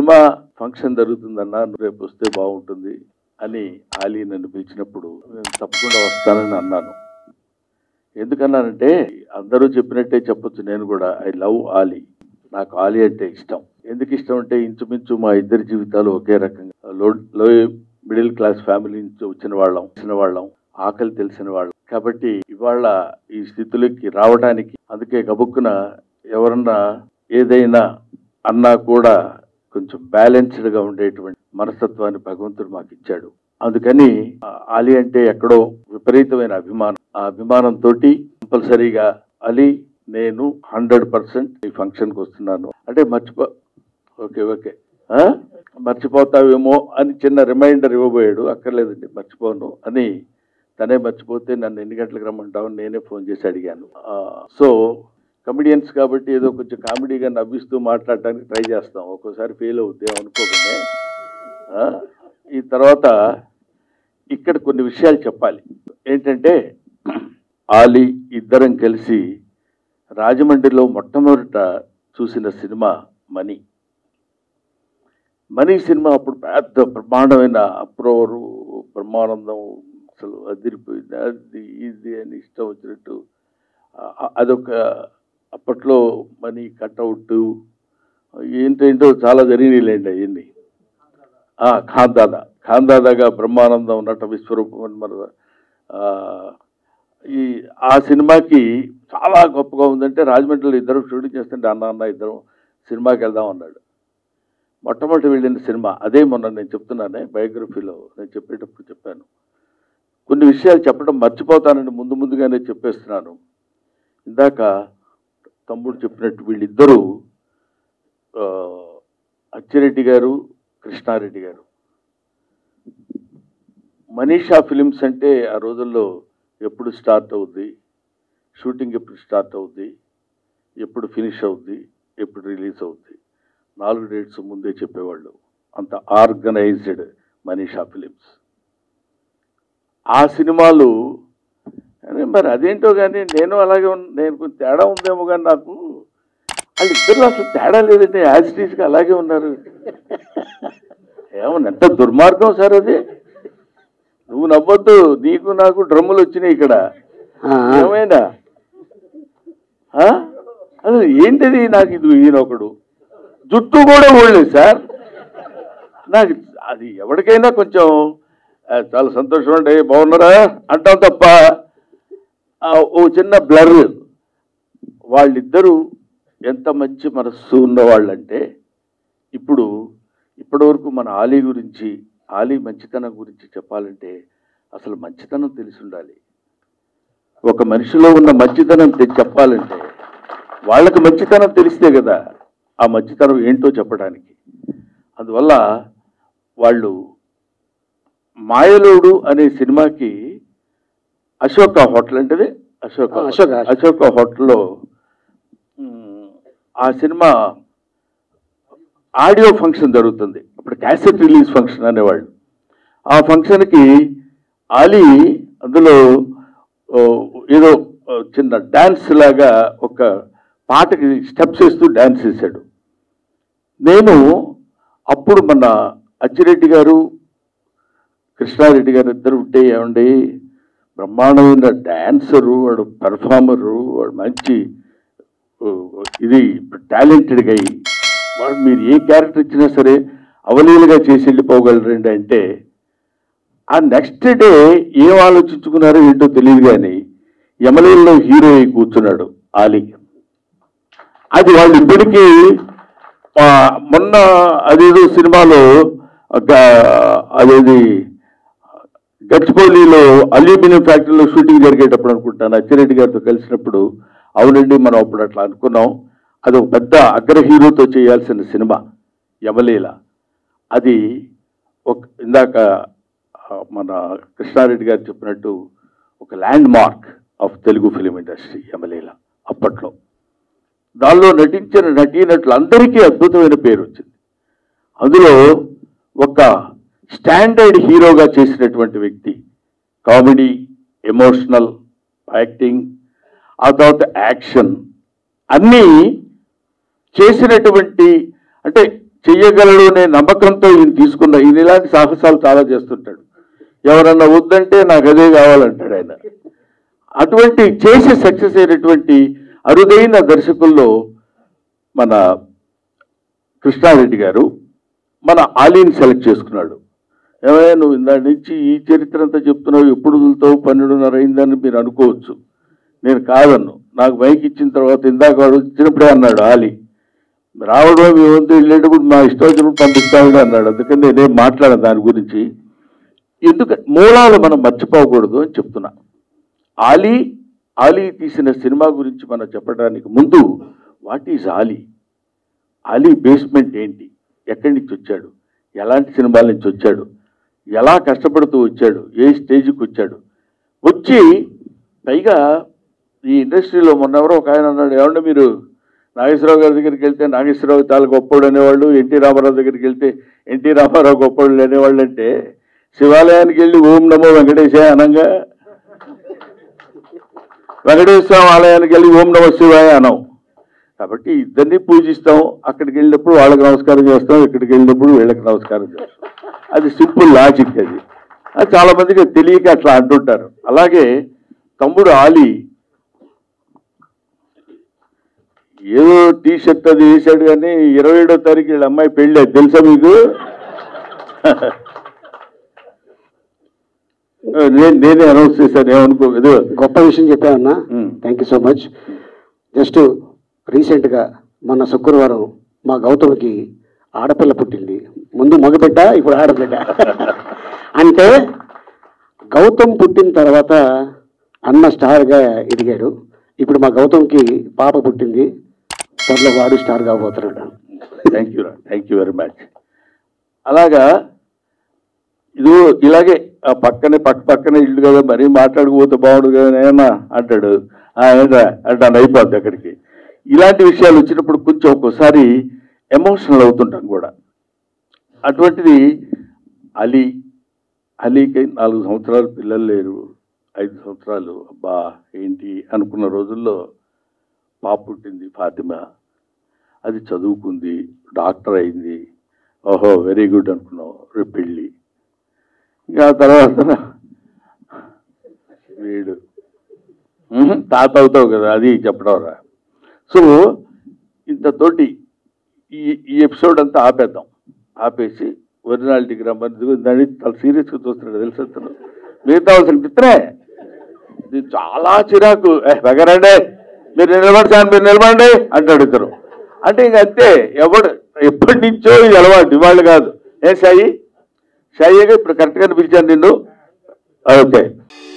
Cinema function జరుగుతుందన్నా నువ్వు రేపు వస్తే బాగుంటుంది అని ఆలీ నన్ను పిలిచినప్పుడు నేను తప్పకుండా వస్తానని అన్నాను ఎందుకన్నానంటే అందరూ చెప్పినట్టే చెప్పొచ్చు నేను కూడా ఐ లవ్ ఆలీ నాకు ఆలీ అంటే ఇష్టం ఎందుకు ఇష్టం అంటే ఇంచుమించు మా ఇద్దరి జీవితాలు ఒకే రకంగా లో లో మిడిల్ క్లాస్ ఫ్యామిలీ నుంచి వచ్చిన వాళ్ళం వచ్చిన వాళ్ళం ఆకలి తెలిసిన వాళ్ళం కాబట్టి ఇవాళ ఈ స్థితిలోకి రావడానికి అందుకే గబుక్కున ఎవరన్నా ఏదైనా అన్నా కూడా కొంచెం బ్యాలెన్స్డ్ గా ఉండేటువంటి మనస్తత్వాన్ని భగవంతుడు మాకు ఇచ్చాడు అందుకని ఆ, అలీ అంటే ఎక్కడో విపరీతమైన అభిమానం ఆ అభిమానంతో కంపల్సరీగా అలీ నేను హండ్రెడ్ పర్సెంట్ ఈ ఫంక్షన్కి వస్తున్నాను అంటే మర్చిపో ఓకే ఓకే ఆ? మర్చిపోతావేమో అని చిన్న రిమైండర్ ఇవ్వబోయాడు అక్కర్లేదండి మర్చిపోను అని తనే మర్చిపోతే నన్ను ఎన్ని గంటలకు రమ్మంటావు అని నేనే ఫోన్ చేసి అడిగాను ఆ, సో కమెడియన్స్ కాబట్టి ఏదో కొంచెం కామెడీగా నవ్విస్తూ మాట్లాడటానికి ట్రై చేస్తాం ఒక్కోసారి ఫెయిల్ అవుద్ది అనుకోకనే ఆ, ఈ తర్వాత ఇక్కడ కొన్ని విషయాలు చెప్పాలి ఏంటంటే ఆలీ ఇద్దరం కలిసి రాజమండ్రిలో మొట్టమొదట చూసిన సినిమా మనీ మనీ సినిమా అప్పుడు పెద్ద బ్రహ్మాండమైన అప్రోవరు బ్రహ్మానందం అసలు అదిరిపోయింది అది ఇది అని ఇష్టం వచ్చినట్టు ఆ- అదొక అప్పట్లో మనీ కట్అవుట్ ఏంటేంటో చాలా జరిగినాయిలేండి అవన్నీ ఆ, ఖాందాదా ఖాందాదాగా బ్రహ్మానందం నట విశ్వరూపం అని మన ఆ, ఈ ఆ సినిమాకి చాలా గొప్పగా ఉందంటే రాజమండ్రిలో ఇద్దరు షూటింగ్ చేస్తుంటే అన్న అన్న ఇద్దరు సినిమాకి వెళ్దాం అన్నాడు మొట్టమొదటి వెళ్ళిన సినిమా అదే మొన్న నేను చెప్తున్నానే బయోగ్రఫీలో నేను చెప్పేటప్పుడు చెప్పాను కొన్ని విషయాలు చెప్పడం మర్చిపోతానని ముందు ముందుగానే చెప్పేస్తున్నాను ఇందాక తమ్ముడు చెప్పినట్టు వీళ్ళిద్దరూ ఆ, అచ్చిరెడ్డి గారు కృష్ణారెడ్డి గారు మనీషా ఫిలిమ్స్ అంటే ఆ రోజుల్లో ఎప్పుడు స్టార్ట్ అవుద్ది షూటింగ్ ఎప్పుడు స్టార్ట్ అవుద్ది ఎప్పుడు ఫినిష్ అవుద్ది ఎప్పుడు రిలీజ్ అవుద్ది నాలుగు డేట్స్ ముందే చెప్పేవాళ్ళు అంత ఆర్గనైజ్డ్ మనీషా ఫిలిమ్స్ ఆ సినిమాలు అరే మరి అదేంటో కానీ నేను అలాగే ఉన్- నేను కొంచెం తేడా ఉందేమో కానీ నాకు వాళ్ళిద్దరు అసలు తేడా లేదంటే యాజిటీస్గా అలాగే ఉన్నారు ఏమన్నా ఎంత దుర్మార్గం సార్ అది నువ్వు నవ్వొద్దు నీకు నాకు డ్రమ్ములు వచ్చినాయి ఇక్కడ ఏమైనా ఆ? అసలు ఏంటిది నాకు ఇది ఈయన ఒకడు జుట్టు కూడా ఊడలేదు సార్ నాకు అది ఎవరికైనా కొంచెం ఆ, చాలా సంతోషం అండి బాగున్నారా అంటాం తప్ప ఆ, ఓ చిన్న బ్లర్ వాళ్ళిద్దరూ ఎంత మంచి మనస్సు ఉన్న వాళ్ళంటే ఇప్పుడు ఇప్పటివరకు మన ఆలీ గురించి ఆలీ మంచితనం గురించి చెప్పాలంటే అసలు మంచితనం తెలిసి ఉండాలి ఒక మనిషిలో ఉన్న మంచితనం తె- చెప్పాలంటే వాళ్ళకి మంచితనం తెలిస్తే కదా ఆ మంచితనం ఏంటో చెప్పడానికి అందువల్ల వాళ్ళు మాయలోడు అనే సినిమాకి అశోక హోటల్ అంటే అశోక ఆ, అశోక. అశోక హోటల్లో మ్, ఆ సినిమా ఆడియో ఫంక్షన్ జరుగుతుంది అప్పుడు క్యాసెట్ రిలీజ్ ఫంక్షన్ అనేవాళ్ళు ఆ ఫంక్షన్కి ఆలీ అందులో ఓ, ఏదో ఓ, చిన్న డ్యాన్స్ లాగా ఒక పాటకి స్టెప్స్ వేస్తూ డ్యాన్స్ చేశాడు నేను అప్పుడు మన అచ్చిరెడ్డి గారు కృష్ణారెడ్డి గారు ఇద్దరు ఉంటే ఏమండి బ్రహ్మాండమైన డాన్సరు వాడు పెర్ఫార్మరు వాడు మంచి ఓ, ఇది టాలెంటెడ్గా అయ్యి వాడు మీరు ఏ క్యారెక్టర్ ఇచ్చినా సరే అవలీలుగా చేసి వెళ్ళిపోగలరండి అంటే ఆ నెక్స్ట్ డే ఏం ఆలోచించుకున్నారో ఏంటో తెలియదు కానీ యమలీలలో హీరో అయి కూర్చున్నాడు ఆలీ అది వాళ్ళు ఇప్పటికీ ఆ, మొన్న అదేదో సినిమాలో గ- అదేది గచ్చిపౌలిలో అల్యూమినియం ఫ్యాక్టరీలో షూటింగ్ జరిగేటప్పుడు అనుకుంటాను అచ్చిరెడ్డి గారితో కలిసినప్పుడు అవునండి మనం అప్పుడు అట్లా అనుకున్నాం అది ఒక పెద్ద అగ్ర హీరోతో చేయాల్సిన సినిమా యమలీల అది ఒక ఇందాక ఆ, మన కృష్ణారెడ్డి గారు చెప్పినట్టు ఒక landmark of Telugu film industry Yamaleela అప్పట్లో దానిలో నటించిన నటీనటులందరికీ అద్భుతమైన పేరు వచ్చింది అందులో ఒక స్టాండర్డ్ హీరోగా చేసినటువంటి వ్యక్తి కామెడీ ఎమోషనల్ యాక్టింగ్ ఆ తర్వాత యాక్షన్ అన్నీ చేసినటువంటి అంటే చెయ్యగలడు అనే నమ్మకంతో ఈయన తీసుకున్న ఈయన ఇలాంటి సాహసాలు చాలా చేస్తుంటాడు ఎవరన్నా వద్దంటే నాకు అదే కావాలంటాడు ఆయన అటువంటి చేసి సక్సెస్ అయినటువంటి అరుదైన దర్శకుల్లో మన కృష్ణారెడ్డి గారు మన ఆలీని సెలెక్ట్ చేసుకున్నాడు ఏమయ్యా నువ్వు ఇందా నుంచి ఈ చరిత్ర అంతా చెప్తున్నావు ఎప్పుడు వదులుతావు పన్నెండున్నర అయిందని మీరు అనుకోవచ్చు నేను కాదన్ను నాకు మైక్ ఇచ్చిన తర్వాత ఇందాక వాడు వచ్చినప్పుడే అన్నాడు ఆలి రావడం మీ వంతు వెళ్ళేటప్పుడు మా ఇష్టం వచ్చినప్పుడు పంపిస్తామని అన్నాడు అందుకని నేనేం మాట్లాడాను దాని గురించి ఎందుకు మూలాలు మనం మర్చిపోకూడదు అని చెప్తున్నా ఆలీ ఆలీ తీసిన సినిమా గురించి మనం చెప్పడానికి ముందు what is Ali Ali basement ఏంటి ఎక్కడి నుంచి వచ్చాడు ఎలాంటి సినిమాల నుంచి వచ్చాడు ఎలా కష్టపడుతూ వచ్చాడు ఏ స్టేజ్కి వచ్చాడు వచ్చి పైగా ఈ ఇండస్ట్రీలో మొన్న ఎవరో ఒక ఆయన అన్నాడు ఏమంటే మీరు నాగేశ్వరరావు గారి దగ్గరికి వెళ్తే నాగేశ్వరరావు చాలా గొప్పోడు అనేవాళ్ళు ఎన్టీ రామారావు దగ్గరికి వెళ్తే ఎన్టీ రామారావు గొప్పోడు అనేవాళ్ళు అంటే శివాలయానికి వెళ్ళి ఓం నమో వెంకటేశాయ అనంగా వెంకటేశ్వర ఆలయానికి వెళ్ళి ఓం నమో శివాయ అనం కాబట్టి ఇద్దరిని పూజిస్తాం అక్కడికి వెళ్ళినప్పుడు వాళ్ళకి నమస్కారం చేస్తాం ఇక్కడికి వెళ్ళినప్పుడు వీళ్ళకి నమస్కారం చేస్తాం అది సింపుల్ లాజిక్ అది అది చాలా మందికి తెలియక అట్లా అంటుంటారు అలాగే తమ్ముడు ఆలి ఏదో టీ షర్ట్ అది వేసాడు కానీ ఇరవై ఏడో తారీఖు వీళ్ళ అమ్మాయి పెళ్ళి అది తెలుసా మీకు నేను నేనే అనౌన్స్ చేశాను ఏమనుకో ఏదో గొప్ప విషయం చెప్పావన్నా మ్మ్. Thank you so much just రీసెంట్గా మొన్న శుక్రవారం మా గౌతమ్కి ఆడపిల్ల పుట్టింది ముందు మగబిడ్డ ఇప్పుడు ఆడబిడ్డ అంటే గౌతమ్ పుట్టిన తర్వాత అన్న స్టార్గా ఎదిగాడు ఇప్పుడు మా గౌతమ్కి పాప పుట్టింది త్వరలో వాడు స్టార్ కాబోతున్నాడు thank you thank you very much అలాగా ఇది ఇలాగే ఆ పక్కనే పక్క పక్కనే ఇల్లు కదా మరీ మాట్లాడకపోతే బాగుండు కదా ఏమన్నా అంటాడు "ఆ, ఏంట్రా అంటాను అయిపోద్ది అక్కడికి ఇలాంటి విషయాలు వచ్చినప్పుడు కొంచెం ఒక్కోసారి ఎమోషనల్ అవుతుంటాం కూడా అటువంటిది అలీ అలీకి నాలుగు సంవత్సరాలు పిల్లలు లేరు ఐదు సంవత్సరాలు అబ్బా ఏంటి అనుకున్న రోజుల్లో పాప పుట్టింది ఫాతిమా అది చదువుకుంది డాక్టర్ అయింది ఓహో వెరీ గుడ్ అనుకున్నాం రేపు పెళ్ళి ఇంకా ఆ తర్వాత వీడు ఉహు, తాత అవుతావు కదా అది చెప్పడం రా సో ఇంతతోటి ఈ ఈ ఎపిసోడ్ అంతా ఆపేద్దాం ఆపేసి ఒరిజినాలిటీకి రమ్మని దాన్ని చాలా సీరియస్గా చూస్తున్నాడు తెలుసు అతను మిగతా వాళ్ళకి ఇతనే ఇది చాలా చిరాకు ఏ బగరండే మీరు నిలబడి సార్ మీరు నిలబడండి అంటాడు ఇద్దరు అంటే ఇంక అంతే ఎవడు ఎప్పటి నుంచో ఇది అలవాటు ఇవాళ్ళు కాదు ఏ సాయి సాయిగా ఇప్పుడు కరెక్ట్గా పిలిచాను నిన్ను ఓకే